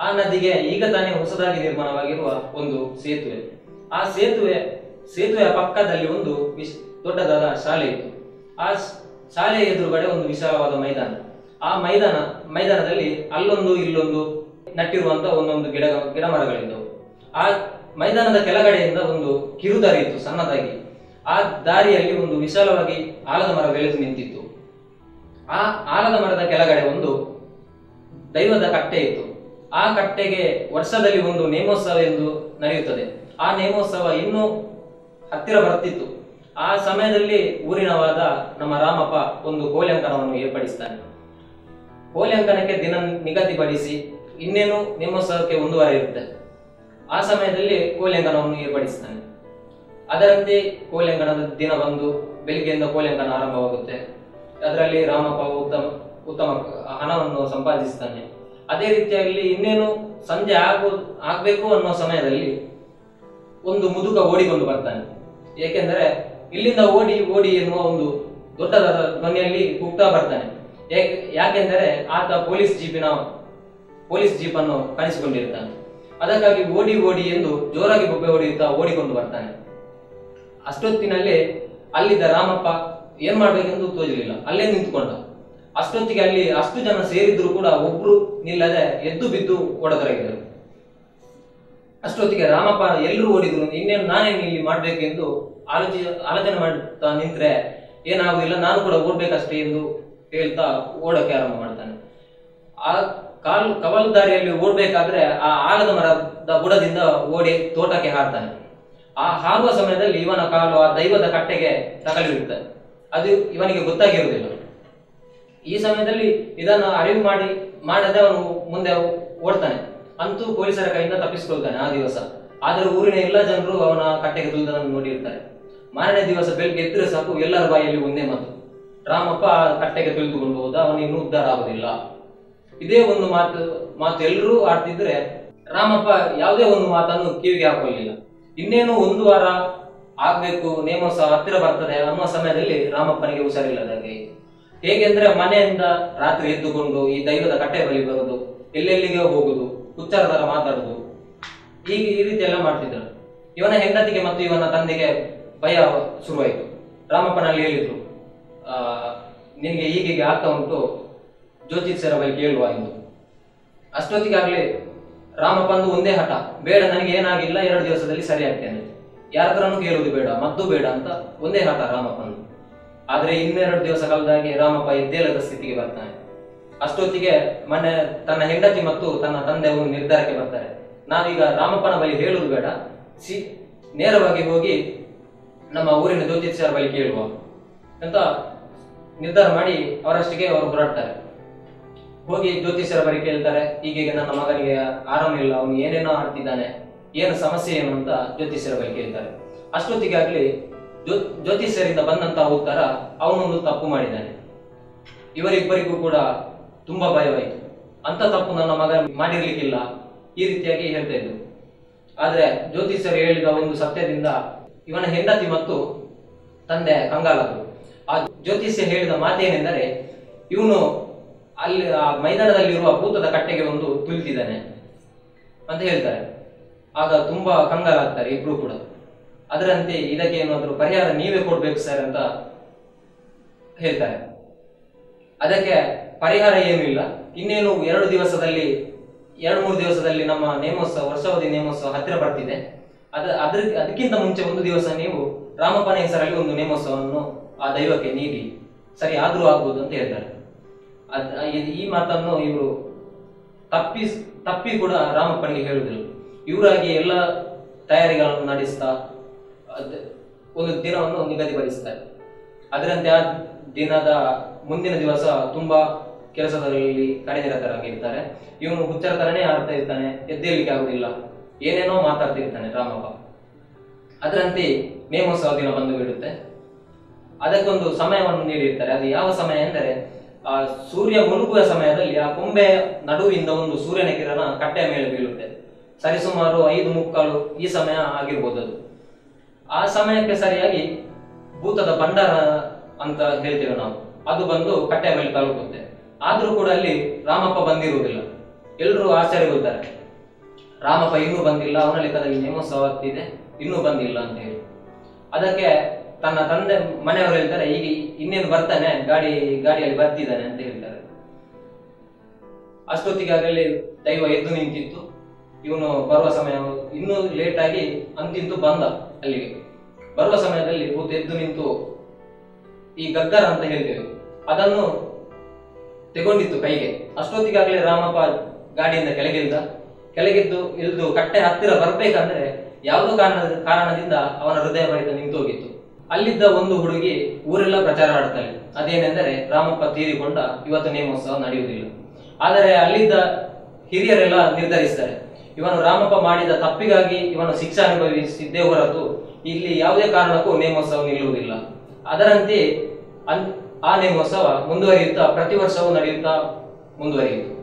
ಆ ನದಿಗೆ ಈಗ ತಾನೇ ಹೊಸದಾಗಿ ನಿರ್ಮಾಣವಾಗಿರುವ ಒಂದು ಸೇತುವೆ ಆ ಸೇತುವೆ ಸೇತುವೆಯ ಪಕ್ಕದಲ್ಲಿ ಒಂದು ವಿಶ್- ದೊಡ್ಡದಾದ ಶಾಲೆ ಇತ್ತು ಆ ಸ್- ಶಾಲೆಯ ಎದುರುಗಡೆ ಒಂದು ವಿಶಾಲವಾದ ಮೈದಾನ ಆ ಮೈದಾನ ಮೈದಾನದಲ್ಲಿ ಅಲ್ಲೊಂದು ಇಲ್ಲೊಂದು ನಟ್ಟಿರುವಂತ ಒಂದೊಂದು ಗಿಡ ಗಿಡ ಮರಗಳಿದ್ದವು ಆ ಮೈದಾನದ ಕೆಳಗಡೆಯಿಂದ ಒಂದು ಕಿರುದಾರಿ ಇತ್ತು ಸಣ್ಣದಾಗಿ ಆ ದಾರಿಯಲ್ಲಿ ಒಂದು ವಿಶಾಲವಾಗಿ ಆಲದ ಮರ ಬೆಳೆದು ನಿಂತಿತ್ತು ಆ ಆಲದ ಮರದ ಕೆಳಗಡೆ ಒಂದು ದೈವದ ಕಟ್ಟೆ ಇತ್ತು ಆ ಕಟ್ಟೆಗೆ ವರ್ಷದಲ್ಲಿ ಒಂದು ನೇಮೋತ್ಸವ ಎಂದು ನಡೆಯುತ್ತದೆ ಆ ನೇಮೋತ್ಸವ ಇನ್ನೂ ಹತ್ತಿರ ಬರುತ್ತಿತ್ತು ಆ ಸಮಯದಲ್ಲಿ ಊರಿನವಾದ ನಮ್ಮ ರಾಮಪ್ಪ ಒಂದು ಕೋಲ್ಯಂಕನವನ್ನು ಏರ್ಪಡಿಸ್ತಾನೆ ಕೋಲ್ಯಂಕನಕ್ಕೆ ದಿನ ನಿಗದಿಪಡಿಸಿ ಇನ್ನೇನು ನೇಮೋತ್ಸವಕ್ಕೆ ಒಂದು ವಾರ ಇರುತ್ತೆ ಆ ಸಮಯದಲ್ಲಿ ಕೋಲ್ಯಂಕನವನ್ನು ಏರ್ಪಡಿಸ್ತಾನೆ ಅದರಂತೆ ಕೋಲ್ಯಂಕನದ ದಿನ ಬಂದು ಬೆಳಿಗ್ಗೆಯಿಂದ ಕೋಲ್ಯಂಕನ ಆರಂಭವಾಗುತ್ತೆ ಅದರಲ್ಲಿ ರಾಮಪ್ಪ ಉತ್ತಮ ಉತ್ತಮ ಹಣವನ್ನು ಸಂಪಾದಿಸ್ತಾನೆ ಅದೇ ರೀತಿಯಲ್ಲಿ ಇನ್ನೇನು ಸಂಜೆ ಆಗೋ ಆಗ್ಬೇಕು ಅನ್ನೋ ಸಮಯದಲ್ಲಿ ಒಂದು ಮುದುಕ ಓಡಿಕೊಂಡು ಬರ್ತಾನೆ ಏಕೆಂದರೆ ಇಲ್ಲಿಂದ ಓಡಿ ಓಡಿ ಎನ್ನುವ ಒಂದು ದೊಡ್ಡದಾದ ಧ್ವನಿಯಲ್ಲಿ ಕೂಗ್ತಾ ಬರ್ತಾನೆ ಏಕೆ ಯಾಕೆಂದರೆ ಆತ ಪೊಲೀಸ್ ಜೀಪಿನ ಪೊಲೀಸ್ ಜೀಪ್ ಅನ್ನು ಕಾಣಿಸಿಕೊಂಡಿರ್ತಾನೆ ಅದಕ್ಕಾಗಿ ಓಡಿ ಓಡಿ ಎಂದು ಜೋರಾಗಿ ಬೊಬ್ಬೆ ಹೊಡೆಯುತ್ತಾ ಓಡಿಕೊಂಡು ಬರ್ತಾನೆ ಅಷ್ಟೊತ್ತಿನಲ್ಲಿ ಅಲ್ಲಿದ್ದ ರಾಮಪ್ಪ ಏನ್ ಮಾಡ್ಬೇಕೆಂದು ತೋಜಲಿಲ್ಲ ಅಲ್ಲೇ ನಿಂತ್ಕೊಂಡ ಅಷ್ಟೊತ್ತಿಗೆ ಅಲ್ಲಿ ಅಷ್ಟು ಜನ ಸೇರಿದ್ರು ಕೂಡ ಒಬ್ರು ನಿಲ್ಲದೆ ಎದ್ದು ಬಿದ್ದು ಓಡತೊಡಗಿದರು ಅಷ್ಟೊತ್ತಿಗೆ ರಾಮಪ್ಪ ಎಲ್ಲರೂ ಓಡಿದ್ರು ಇನ್ನೇನು ನಾನೇನು ಇಲ್ಲಿ ಮಾಡ್ಬೇಕೆಂದು ಆಲೋಚಿ ಆಲೋಚನೆ ಮಾಡ್ತಾ ನಿಂತ್ರೆ ಏನಾಗುದಿಲ್ಲ ನಾನು ಕೂಡ ಓಡ್ಬೇಕಷ್ಟೇ ಎಂದು ಹೇಳ್ತಾ ಓಡಕ್ಕೆ ಆರಂಭ ಮಾಡ್ತಾನೆ ಆ ಕಾಲು ಕವಲು ದಾರಿಯಲ್ಲಿ ಓಡ್ಬೇಕಾದ್ರೆ ಆ ಆಲದ ಮರದ ಬುಡದಿಂದ ಓಡಿ ತೋಟಕ್ಕೆ ಹಾರ್ತಾನೆ ಆ ಹಾರುವ ಸಮಯದಲ್ಲಿ ಇವನ ಕಾಲು ಆ ದೈವದ ಕಟ್ಟೆಗೆ ತಗಲಿರುತ್ತೆ ಅದು ಇವನಿಗೆ ಗೊತ್ತಾಗಿರುವುದಿಲ್ಲ ಈ ಸಮಯದಲ್ಲಿ ಇದನ್ನು ಅರಿವು ಮಾಡಿ ಮಾಡದೆ ಅವನು ಮುಂದೆ ಓಡ್ತಾನೆ ಅಂತೂ ಪೊಲೀಸರ ಕೈಯಿಂದ ತಪ್ಪಿಸಿಕೊಳ್ತಾನೆ ಆ ದಿವಸ ಆದ್ರೆ ಊರಿನ ಎಲ್ಲ ಜನರು ಅವನ ಕಟ್ಟೆಗೆ ತುಳಿದನ್ನು ನೋಡಿರ್ತಾರೆ ಮಾರನೇ ದಿವಸ ಬೆಳಿಗ್ಗೆ ಎದ್ರೆ ಸಾಕು ಎಲ್ಲರ ಬಾಯಲ್ಲಿ ಒಂದೇ ಮಾತು ರಾಮಪ್ಪ ಆ ಕಟ್ಟೆಗೆ ತುಳಿದುಕೊಂಡು ಹೋದ ಅವನು ಇನ್ನೂ ಉದ್ಧಾರ ಆಗುದಿಲ್ಲ ಇದೇ ಒಂದು ಮಾತು ಮಾತು ಎಲ್ಲರೂ ಆಡ್ತಿದ್ರೆ ರಾಮಪ್ಪ ಯಾವುದೇ ಒಂದು ಮಾತನ್ನು ಕಿವಿಗೆ ಹಾಕೊಳ್ಳಿಲ್ಲ ಇನ್ನೇನು ಒಂದು ವಾರ ಆಗ್ಬೇಕು ನೇಮೋತ್ಸವ ಹತ್ತಿರ ಬರ್ತದೆ ಅನ್ನುವ ಸಮಯದಲ್ಲಿ ರಾಮಪ್ಪನಿಗೆ ಹುಷಾರಿಲ್ಲದಾಗೆ ಹೇಗೆಂದ್ರೆ ಮನೆಯಿಂದ ರಾತ್ರಿ ಎದ್ದುಕೊಂಡು ಈ ದೈವದ ಕಟ್ಟೆ ಬಳಿ ಬರುದು ಎಲ್ಲೆಲ್ಲಿಗೆ ಹೋಗುದು ಹುಚ್ಚಾರ ತರ ಮಾತಾಡುದು ಈಗ ಈ ರೀತಿ ಎಲ್ಲ ಮಾಡ್ತಿದ್ರು ಇವನ ಹೆಂಡತಿಗೆ ಮತ್ತು ಇವನ ತಂದೆಗೆ ಭಯ ಶುರುವಾಯಿತು ರಾಮಪ್ಪನಲ್ಲಿ ಹೇಳಿದ್ರು ಆ ನಿನ್ಗೆ ಹೀಗೆ ಆಗ್ತಾ ಉಂಟು ಜ್ಯೋತಿಷ್ಯರ ಬಳಿ ಕೇಳುವ ಎಂದು ಅಷ್ಟೊತ್ತಿಗಾಗ್ಲಿ ರಾಮಪ್ಪಂದು ಒಂದೇ ಹಠ ಬೇಡ ನನಗೆ ಏನಾಗಿಲ್ಲ ಎರಡು ದಿವಸದಲ್ಲಿ ಸರಿ ಆಗ್ತೇನೆ ಯಾರ ಹತ್ರನೂ ಕೇಳುವುದು ಬೇಡ ಮದ್ದು ಬೇಡ ಅಂತ ಒಂದೇ ಹಠ ರಾಮಪ್ಪಂದು ಆದ್ರೆ ಇನ್ನೆರಡು ದಿವಸ ಕಳೆದಾಗಿ ರಾಮಪ್ಪ ಎದ್ದೇಲದ ಸ್ಥಿತಿಗೆ ಬರ್ತಾನೆ ಅಷ್ಟೊತ್ತಿಗೆ ಮನೆ ತನ್ನ ಹೆಂಡತಿ ಮತ್ತು ತನ್ನ ತಂದೆ ಒಂದು ನಿರ್ಧಾರಕ್ಕೆ ಬರ್ತಾರೆ ನಾವೀಗ ರಾಮಪ್ಪನ ಬಳಿ ಹೇಳುವುದು ಬೇಡ ಸಿ ನೇರವಾಗಿ ಹೋಗಿ ನಮ್ಮ ಊರಿನ ಜ್ಯೋತಿಷ್ಯರ ಬಳಿ ಕೇಳುವ ಅಂತ ನಿರ್ಧಾರ ಮಾಡಿ ಅವರಷ್ಟಿಗೆ ಅವರು ಹೊರಡ್ತಾರೆ ಹೋಗಿ ಜ್ಯೋತಿಷ್ಯರ ಬಳಿ ಕೇಳ್ತಾರೆ ಹೀಗೆ ನನ್ನ ಮಗನಿಗೆ ಆರಾಮ ಇಲ್ಲ ಅವನು ಏನೇನೋ ಆಡ್ತಿದ್ದಾನೆ ಏನು ಸಮಸ್ಯೆ ಏನು ಅಂತ ಜ್ಯೋತಿಷ್ಯರ ಬಳಿ ಕೇಳ್ತಾರೆ ಅಷ್ಟೊತ್ತಿಗಾಗ್ಲಿ ಜ್ಯೋ ಜ್ಯೋತಿಷ್ಯರಿಂದ ಬಂದಂತಹ ಉತ್ತರ ಅವನೊಂದು ತಪ್ಪು ಮಾಡಿದ್ದಾನೆ ಇವರಿಬ್ಬರಿಗೂ ಕೂಡ ತುಂಬಾ ಭಯವಾಯಿತು ಅಂತ ತಪ್ಪು ನನ್ನ ಮಗ ಮಾಡಿರ್ಲಿಕ್ಕಿಲ್ಲ ಈ ರೀತಿಯಾಗಿ ಹೇಳ್ತಾ ಇದ್ರು ಆದ್ರೆ ಜ್ಯೋತಿಷ್ಯರು ಹೇಳಿದ ಒಂದು ಸತ್ಯದಿಂದ ಇವನ ಹೆಂಡತಿ ಮತ್ತು ತಂದೆ ಕಂಗಾಲರು ಆ ಜ್ಯೋತಿಷ್ಯ ಹೇಳಿದ ಮಾತೇನೆಂದರೆ ಇವನು ಅಲ್ಲಿ ಆ ಮೈದಾನದಲ್ಲಿರುವ ಭೂತದ ಕಟ್ಟೆಗೆ ಒಂದು ತುಳಿತಿದ್ದಾನೆ ಅಂತ ಹೇಳ್ತಾರೆ ಆಗ ತುಂಬಾ ಕಂಗಾಲಾಗ್ತಾರೆ ಇಬ್ರು ಕೂಡ ಅದರಂತೆ ಇದಕ್ಕೆ ಏನಾದ್ರು ಪರಿಹಾರ ನೀವೇ ಕೊಡ್ಬೇಕು ಸರ್ ಅಂತ ಹೇಳ್ತಾರೆ ಅದಕ್ಕೆ ಪರಿಹಾರ ಏನೂ ಇಲ್ಲ ಇನ್ನೇನು ಎರಡು ದಿವಸದಲ್ಲಿ ಎರಡು ಮೂರು ದಿವಸದಲ್ಲಿ ನಮ್ಮ ನೇಮೋತ್ಸವ ವರ್ಷಾವಧಿ ನೇಮೋತ್ಸವ ಹತ್ತಿರ ಬರ್ತಿದೆ ಅದ ಅದ್ರ ಅದಕ್ಕಿಂತ ಮುಂಚೆ ಒಂದು ದಿವಸ ನೀವು ರಾಮಪ್ಪನ ಹೆಸರಲ್ಲಿ ಒಂದು ನೇಮೋತ್ಸವವನ್ನು ಆ ದೈವಕ್ಕೆ ನೀಡಿ ಸರಿ ಆದ್ರೂ ಆಗ್ಬೋದು ಅಂತ ಹೇಳ್ತಾರೆ ಅದ್ ಇದ್- ಈ ಮಾತನ್ನು ಇವರು ತಪ್ಪಿ ತಪ್ಪಿ ಕೂಡ ರಾಮಪ್ಪನಿಗೆ ಹೇಳುದಿಲ್ಲ ಇವರಾಗಿ ಎಲ್ಲ ತಯಾರಿಗಳನ್ನು ನಡೆಸ್ತಾ ಅದ್- ಒಂದು ದಿನವನ್ನು ನಿಗದಿಪಡಿಸ್ತಾರೆ ಅದರಂತೆ ಆ ದಿನದ ಮುಂದಿನ ದಿವಸ ತುಂಬಾ ಕೆಲಸದಲ್ಲಿ ಕಾರ್ಯನಿರತರಾಗಿರ್ತಾರೆ ಇವನು ಹುಚ್ಚರ ತರನೇ ಆಡ್ತಾ ಇರ್ತಾನೆ ಎದ್ದೇಳಿಕ್ಕೆ ಆಗುದಿಲ್ಲ ಏನೇನೋ ಮಾತಾಡ್ತಿರ್ತಾನೆ ರಾಮಪ್ಪ ಅದರಂತೆ ನೇಮೋತ್ಸವ ದಿನ ಬಂದು ಬಿಡುತ್ತೆ ಅದಕ್ಕೊಂದು ಸಮಯವನ್ನು ನೀಡಿರ್ತಾರೆ ಅದು ಯಾವ ಸಮಯ ಎಂದರೆ ಆ ಸೂರ್ಯ ಮುಳುಗುವ ಸಮಯದಲ್ಲಿ ಆ ಕೊಂಬೆ ನಡುವಿಂದ ಒಂದು ಸೂರ್ಯನ ಕಿರಣ ಕಟ್ಟೆಯ ಮೇಲೆ ಬೀಳುತ್ತೆ ಸರಿಸುಮಾರು ಐದು ಮುಕ್ಕಾಲು ಈ ಸಮಯ ಆಗಿರ್ಬೋದು ಅದು ಆ ಸಮಯಕ್ಕೆ ಸರಿಯಾಗಿ ಭೂತದ ಭಂಡಾರ ಅಂತ ಹೇಳ್ತೇವೆ ನಾವು ಅದು ಬಂದು ಕಟ್ಟೆಯ ಮೇಲೆ ತಲುಪುತ್ತೆ ಆದ್ರೂ ಕೂಡ ಅಲ್ಲಿ ರಾಮಪ್ಪ ಬಂದಿರುವುದಿಲ್ಲ ಎಲ್ಲರೂ ಆಶ್ಚರ್ಯಗೊಳ್ತಾರೆ ರಾಮಪ್ಪ ಇನ್ನೂ ಬಂದಿಲ್ಲ ಅವನ ಲೆಕ್ಕದಲ್ಲಿ ನೇಮೋತ್ಸವ ಆಗ್ತಿದೆ ಇನ್ನೂ ಬಂದಿಲ್ಲ ಅಂತ ಹೇಳಿ ಅದಕ್ಕೆ ತನ್ನ ತಂದೆ ಮನೆಯವರು ಹೇಳ್ತಾರೆ ಈಗ ಇನ್ನೇನು ಬರ್ತಾನೆ ಗಾಡಿ ಗಾಡಿಯಲ್ಲಿ ಬರ್ತಿದ್ದಾನೆ ಅಂತ ಹೇಳ್ತಾರೆ ಅಷ್ಟೊತ್ತಿಗಾಗಲೇ ದೈವ ಎದ್ದು ನಿಂತಿತ್ತು ಇವನು ಬರುವ ಸಮಯ ಇನ್ನೂ ಲೇಟ್ ಆಗಿ ಅಂತಿಂತು ಬಂದ ಅಲ್ಲಿಗೆ ಬರುವ ಸಮಯದಲ್ಲಿ ಭೂತ ಎದ್ದು ನಿಂತು ಈ ಗಗ್ಗರ ಅಂತ ಹೇಳ್ತೇವೆ ಅದನ್ನು ತೆಗೊಂಡಿತ್ತು ಕೈಗೆ ಅಷ್ಟೊತ್ತಿಗಾಗಲೇ ರಾಮಪ್ಪ ಗಾಡಿಯಿಂದ ಕೆಳಗಿಲ್ದ ಕೆಳಗಿದ್ದು ಇಳಿದು ಕಟ್ಟೆ ಹತ್ತಿರ ಬರ್ಬೇಕಂದ್ರೆ ಯಾವುದೋ ಕಾರಣದ ಕಾರಣದಿಂದ ಅವನ ಹೃದಯ ಬಡಿತ ನಿಂತು ಹೋಗಿತ್ತು ಅಲ್ಲಿದ್ದ ಒಂದು ಹುಡುಗಿ ಊರೆಲ್ಲ ಪ್ರಚಾರ ಮಾಡ್ತಾಳೆ ಅದೇನೆಂದರೆ ರಾಮಪ್ಪ ತೀರಿಕೊಂಡ ಇವತ್ತು ನೇಮೋತ್ಸವ ನಡೆಯುವುದಿಲ್ಲ ಆದರೆ ಅಲ್ಲಿದ್ದ ಹಿರಿಯರೆಲ್ಲ ನಿರ್ಧರಿಸ್ತಾರೆ ಇವನು ರಾಮಪ್ಪ ಮಾಡಿದ ತಪ್ಪಿಗಾಗಿ ಇವನು ಶಿಕ್ಷೆ ಅನುಭವಿಸಿದ್ದೇ ಹೊರತು ಇಲ್ಲಿ ಯಾವುದೇ ಕಾರಣಕ್ಕೂ ನೇಮೋತ್ಸವ ನಿಲ್ಲುವುದಿಲ್ಲ ಅದರಂತೆ ಅನ್- ಆ ನೇಮೋತ್ಸವ ಮುಂದುವರಿಯುತ್ತಾ ಪ್ರತಿ ವರ್ಷವೂ ನಡೆಯುತ್ತಾ ಮುಂದುವರಿಯಿತು